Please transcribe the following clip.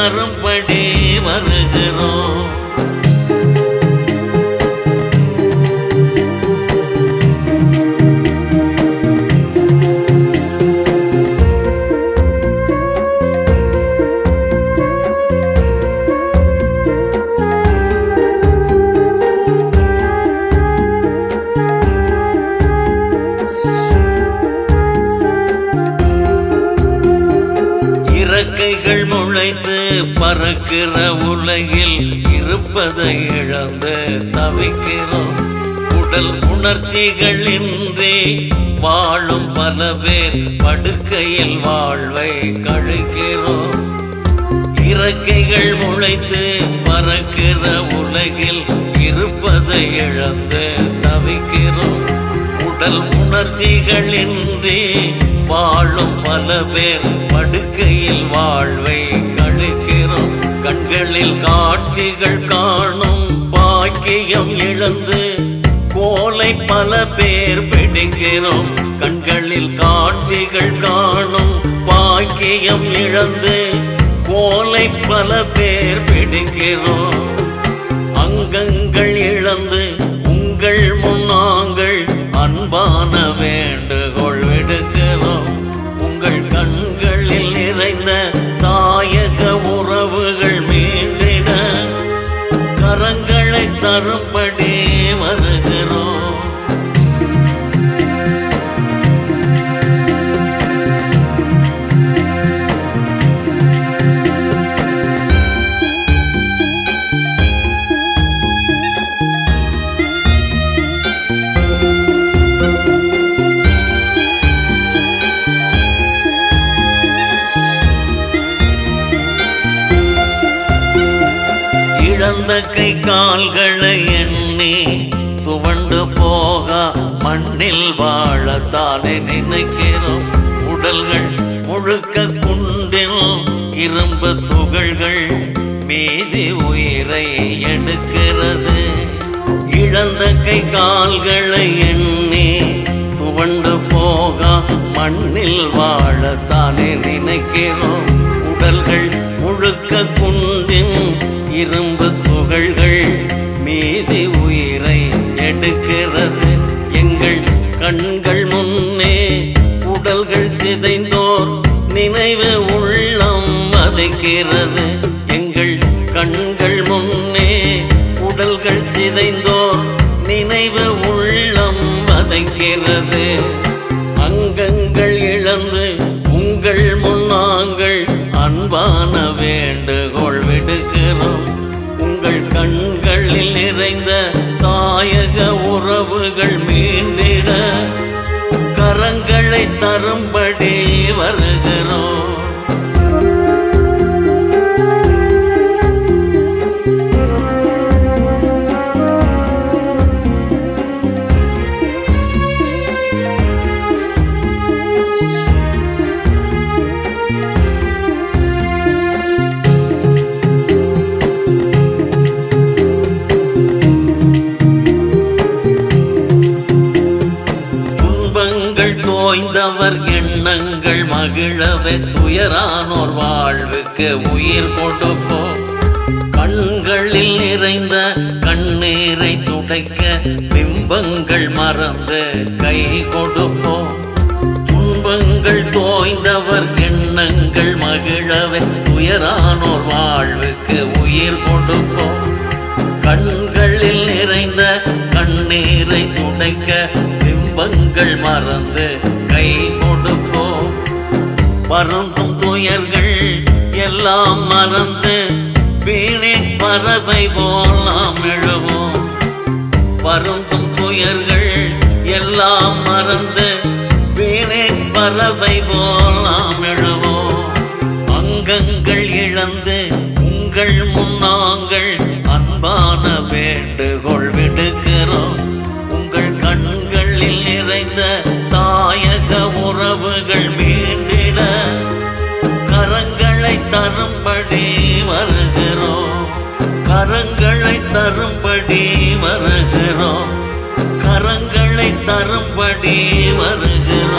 தரும்படி வருகிறோம் இறக்கைகள் முளைத்து பறக்கிற உலகில் இருப்பதை இழந்து தவிக்கிறோம் உடல் உணர்ச்சிகள் இன்றி வாழும் பல பேர் படுக்கையில் வாழ்வை கழிக்கிறோம் இறக்கைகள் முளைத்து பறக்கிற உலகில் இருப்பதை இழந்து தவிக்கிறோம் உடல் உணர்ச்சிகள் இன்றி வாழும் பல பேர் படுக்கையில் வாழ்வை கழிக்கிறோம் கண்களில் காட்சிகள் காணும் பாக்கியம் இழந்து கோலை பல பேர் பிடிக்கிறோம் கண்களில் காட்சிகள் காணும் பாக்கியம் இழந்து கோலை பல பேர் பிடிக்கிறோம் அங்கங்கள் இழந்து உங்கள் முன்னாங்கள் அன்பான வேண்டுகோள் விடுக்கிறோம் உங்கள் கண்களில் நிறைந்த தாயக உறவுகள் மீண்டிட கரங்களை தரும்படி வருகிறோம் இழந்த கை கால்களை எண்ணி துவண்டு போக மண்ணில் வாழத்தானே நினைக்கிறோம் உடல்கள் முழுக்க குண்டில் இரும்பு துகள்கள் மீதி உயிரை எடுக்கிறது இழந்த கை கால்களை எண்ணி துவண்டு போக மண்ணில் வாழத்தானே நினைக்கிறோம் உடல்கள் முழுக்க குண்டின் இரும்பு துகள்கள் மீதி உயிரை எடுக்கிறது எங்கள் கண்கள் முன்னே உடல்கள் சிதைந்தோர் நினைவு உள்ளம் வதைக்கிறது எங்கள் கண்கள் முன்னே உடல்கள் சிதைந்தோர் நினைவு உள்ளம் வதைக்கிறது அங்கங்கள் இழந்து உங்கள் முன்னாங்கள் அன்பான வேண்டுகோள் விடுகிறோம் உங்கள் கண்களில் நிறைந்த தாயக உறவுகள் மீண்டிட கரங்களை தரும்படி வருகிறோம் துன்பங்கள் தோய்ந்தவர் எண்ணங்கள் மகிழவே துயரானோர் வாழ்வுக்கு உயிர் கொடுப்போம் கண்களில் நிறைந்த கண்ணீரை துடைக்க பிம்பங்கள் மறந்து கை கொடுப்போம் துன்பங்கள் தோய்ந்தவர் எண்ணங்கள் மகிழவே துயரானோர் வாழ்வுக்கு உயிர் கொடுப்போம் கண்களில் நிறைந்த கண்ணீரை துடைக்க பிம்பங்கள் மறந்து கை கொடுப்போம் வருந்தும் துயர்கள் எல்லாம் மறந்து பீனிக்ஸ் பறவை போல் நாம் எழுவோம் வருந்தும் துயர்கள் எல்லாம் மறந்து பீனிக்ஸ் பறவை போல் நாம் எழுவோம் அங்கங்கள் இழந்து உங்கள் முன்னாங்கள் அன்பான வேண்டுகோள் விடுக்கிறோம் உங்கள் கண்களில் நிறைந்த தாயக உறவுகள் மீண்டிட கரங்களை தரும்படி வருகிறோம் கரங்களை தரும்படி வருகிறோம் கரங்களை தரும்படி வருகிறோம்